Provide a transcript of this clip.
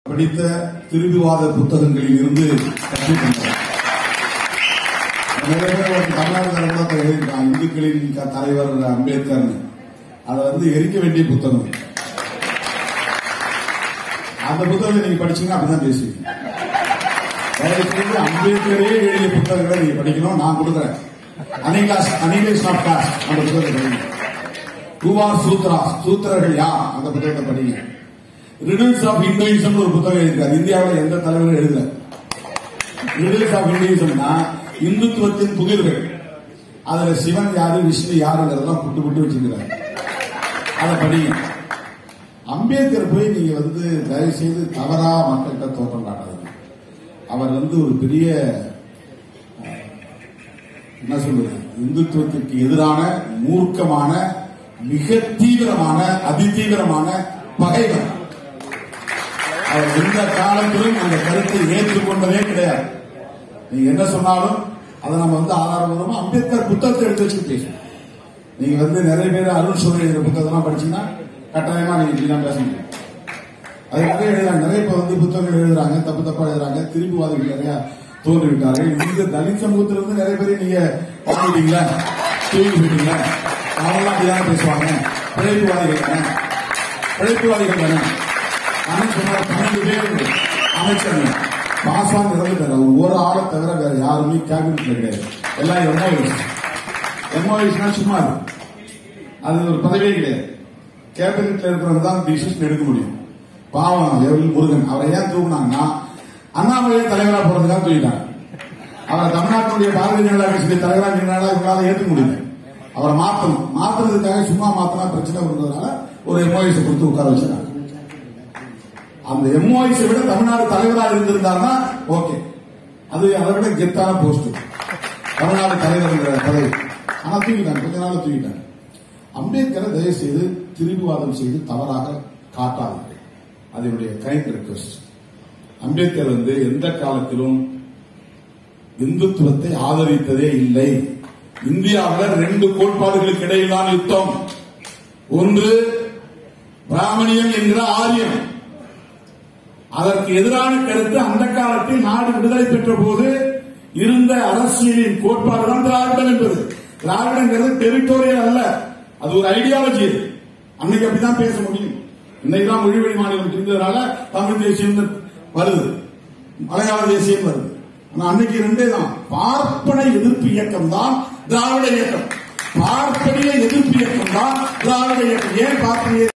படித்த திருவிவாத புத்தகங்களில் இருந்து கற்றுக்கொண்டார் நிறைய பேர் ஒரு தமிழ்நாடு தலைவர் எழுதியிருக்கான் இந்துக்களின் க- தலைவர் அம்பேத்கர் அதை வந்து எரிக்க வேண்டிய புத்தகம் அந்த புத்தகத்தை நீங்க படிச்சீங்கன்னா அப்படிதான் பேசுவீங்க தயவு செய்து அம்பேத்கரே எழுதிய புத்தகங்களை நீங்க படிக்கணும் நான் கொடுக்குறேன் அனிகாஸ் அனிலேஷ் ஆஃப் காஸ்ட் அந்த புத்தகத்தை படிங்க குவார் சூத்ரா சூத்திரர்கள் யார் அந்த புத்தகத்தை படிங்க ரிடில்ஸ் ஆஃப் இந்துயிசம் ஒரு புத்தகம் எழுதியிருக்காரு இந்தியாவில் எந்த தலைவரும் எழுதல ரிடில்ஸ் ஆஃப் இந்துயிசம்னா இந்துத்துவத்தின் புதிர்கள் அதுல சிவன் யாரு விஷ்ணு யாருங்கிறதெல்லாம் புட்டு புட்டு வச்சிருக்கிறாரு அதை படிங்க அம்பேத்கர் போய் நீங்க வந்து தயவு செய்து தவறா மக்கள்கிட்ட தோற்றம் காட்டாதீங்க அவர் வந்து ஒரு பெரிய அஹ், என்ன சொல்றது இந்துத்துவத்திற்கு எதிரான மூர்க்கமான மிக தீவிரமான அதிதீவிரமான பகைவர் அவர் எந்த காலத்திலும் அந்த கருத்தை ஏற்றுக்கொண்டதே கிடையாது நீங்க என்ன சொன்னாலும் அதை நம்ம வந்து ஆதாரபூர்வமா அம்பேத்கர் புத்தகத்தை எடுத்து வச்சு பேசணும் நீங்க வந்து நிறைய பேர் அருண் சூரிய எழுதுற புத்தகம்லாம் படிச்சீங்கன்னா கட்டாயமா நீங்க இப்படிதான் பேச முடியும் அது நிறைய எழுதுறாங்க நிறைய இப்ப வந்து புத்தகங்கள் எழுதுறாங்க தப்பு தப்பா எழுதுறாங்க திருப்புவாதிகள் நிறைய தோன்றி விட்டார்கள் இந்த தலித் சமூகத்துல இருந்து நிறைய பேர் நீங்க வாங்கிட்டீங்களா தூங்கி போயிட்டீங்களா அவங்களாம் அப்படிதான் பேசுவாங்க பிழைப்புவாதிகள் தானே பிழைப்புவாதிகள் தானே ஆனால் சுமார் பன்னெண்டு பேர் அமைச்சர் பாஸ்வான் இறந்துட்டார் அவர் ஒரு ஆளை தவிர வேற யாருமே கேபினெட்ல கிடையாது எல்லாம் எம்ஓஎஸ் எம்ஓஎஸ்னா சும்மா அது அது ஒரு பதவியே கிடையாது கேபினெட்ல இருக்கிறவங்க தான் டிசிஷன் எடுக்க முடியும் பாவம் எவ்வளவு முருகன் அவரை ஏன் தூக்குனாங்கன்னா அண்ணாமலையை தலைவரா போறதுக்காக தூக்கிட்டாங்க அவரை தமிழ்நாட்டுடைய பாரதிய ஜனதா கட்சியுடைய தலைவரா நின்னால இவங்களால ஏத்துக்க முடியல அவரை மாத்தணும் மாத்துறதுக்காக சும்மா மாத்தினா பிரச்சனை வந்ததுனால ஒரு எம்ஓஎஸ் கொடுத்து உட்கார வச்சிருக்காங்க அந்த எம்ஓஎஸ் விட தமிழ்நாடு தலைவராக இருந்திருந்தாருன்னா ஓகே அது அதை விட கெத்தான போஸ்ட் தமிழ்நாடு தலைவர் பதவி ஆனா தூக்கிட்டாங்க கொஞ்ச நாள் தூக்கிட்டாங்க அம்பேத்கரை தயவு செய்து திருவிவாதம் செய்து தவறாக காட்டாதீர்கள் அது என்னுடைய கைண்ட் ரெக்வஸ்ட் அம்பேத்கர் வந்து எந்த காலத்திலும் இந்துத்துவத்தை ஆதரித்ததே இல்லை இந்தியாவில் ரெண்டு கோட்பாடுகளுக்கு இடையிலான யுத்தம் ஒன்று பிராமணியம் என்கிற ஆரியம் அதற்கு எதிரான கருத்து அந்த காலத்தில் நாடு விடுதலை பெற்ற போது இருந்த அரசியலின் கோட்பாடு தான் திராவிடம் என்பது திராவிடங்கிறது டெரிட்டோரியல் அல்ல அது ஒரு ஐடியாலஜி அது அன்னைக்கு அப்படிதான் பேச முடியும் இன்னைக்குதான் மொழிவழி மாநிலம் இருந்ததுனால தமிழ் தேசியம் வருது மலையாள தேசியம் வருது ஆனா அன்னைக்கு ரெண்டே தான் பார்ப்பன எதிர்ப்பு இயக்கம் தான் திராவிட இயக்கம் பார்ப்பனிய எதிர்ப்பு இயக்கம் தான் திராவிட இயக்கம் ஏன் பார்ப்பனிய